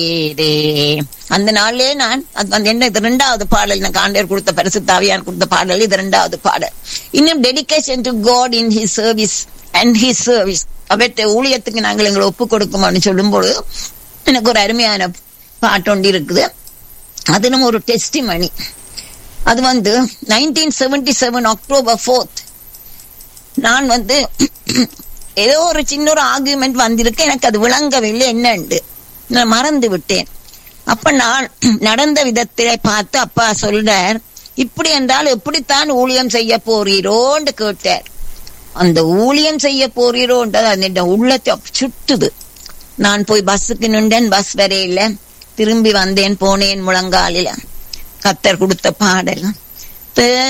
ஏதே. அந்த நாள்லயே நான் அது வந்து என்ன இது ரெண்டாவது பாடல் நான் காண்டர் கொடுத்த பரிசு தாவியார் கொடுத்த பாடல் இது ரெண்டாவது பாடல் இன்னும் dedication to God in his service and his service அவற்றை ஊழியத்துக்கு நாங்கள் எங்களை ஒப்பு கொடுக்குமான்னு சொல்லும்போது எனக்கு ஒரு அருமையான பாட்டு ஒன்று இருக்குது அதிலும் ஒரு டெஸ்டிமணி அது வந்து nineteen seventy seven October fourth நான் வந்து ஏதோ ஒரு சின்ன ஒரு ஆர்குமெண்ட் வந்திருக்கு எனக்கு அது விளங்கவில்லை என்னண்டு நான் மறந்து விட்டேன் அப்ப நான் நடந்த விதத்திலே பார்த்து அப்பா சொல்றார் இப்படி என்றால் எப்படித்தான் ஊழியம் செய்ய போறீரோன்னு கேட்டார் அந்த ஊழியம் செய்ய போறீரோன்றது அந்த உள்ளத்தை அப்ப சுட்டுது நான் போய் பஸ்ஸுக்கு நின்றேன் பஸ் வரையில திரும்பி வந்தேன் போனேன் முழங்காலில கத்தர் கொடுத்த பாடல்